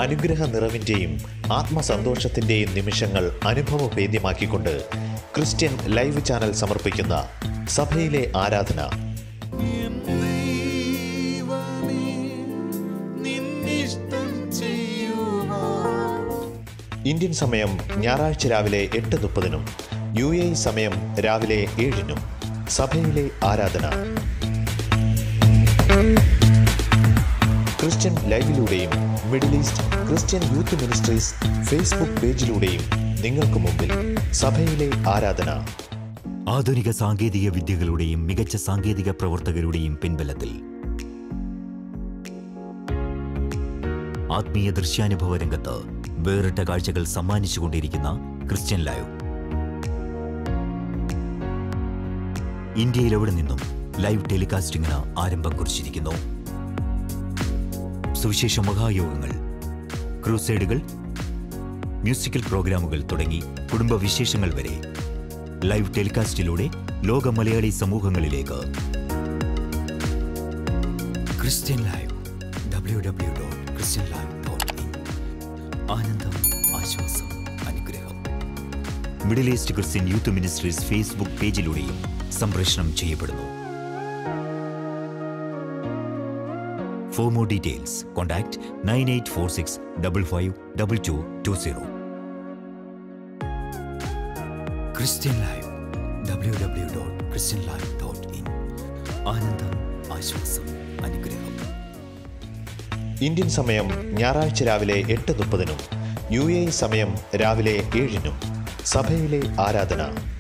അനുഗ്രഹ നിറവിൻ്റെയും ആത്മസന്തോഷത്തിൻ്റെയും നിമിഷങ്ങൾ അനുഭവഭേദ്യമാക്കിക്കൊണ്ട് Christian live channel സമർപ്പിക്കുന്ന സഭയിലെ ആരാധന ഇന്ത്യൻ സമയം ഞായറാഴ്ച രാവിലെ എട്ട് മുപ്പതിനും യു എ സമയം രാവിലെ ഏഴിനും സഭയിലെ ആരാധന ക്രിസ്ത്യൻ ലൈവിലൂടെയും middle east Christian youth ministries Facebook പേജിലൂടെയും നിങ്ങൾക്ക് മുമ്പിൽ സഭയിലെ ആരാധന ആധുനിക സാങ്കേതിക വിദ്യകളുടെയും മികച്ച സാങ്കേതിക പ്രവർത്തകരുടെയും പിൻബലത്തിൽ ആത്മീയ ദൃശ്യാനുഭവ രംഗത്ത് വേറിട്ട കാഴ്ചകൾ സമ്മാനിച്ചുകൊണ്ടിരിക്കുന്ന ക്രിസ്ത്യൻ ലൈവ് ഇന്ത്യയിൽ എവിടെ നിന്നും ലൈവ് ടെലികാസ്റ്റിംഗിന് ആരംഭം കുറിച്ചിരിക്കുന്നു സുവിശേഷ മഹായോഗങ്ങൾ ക്രൂസൈഡുകൾ മ്യൂസിക്കൽ പ്രോഗ്രാമുകൾ തുടങ്ങി കുടുംബ വിശേഷങ്ങൾ വരെ ലൈവ് ടെലികാസ്റ്റിലൂടെ ലോക മലയാളി സമൂഹങ്ങളിലേക്ക് Christian live W W dot Christian live dot in ആനന്ദം ആശ്വാസം അനുഗ്രഹം middle east Christian youth ministries Facebook പേജിലൂടെയും സംപ്രേഷണം ചെയ്യപ്പെടുന്നു for more details contact nine eight four six double five double two two zero Christian live W W dot Christian live dot in ആനന്ദം ആശ്വാസം അനുഗ്രഹം Indian സമയം ഞായറാഴ്ച രാവിലെ എട്ട് മുപ്പതിനും യു എ സമയം രാവിലെ ഏഴിനും സഭയിലെ ആരാധന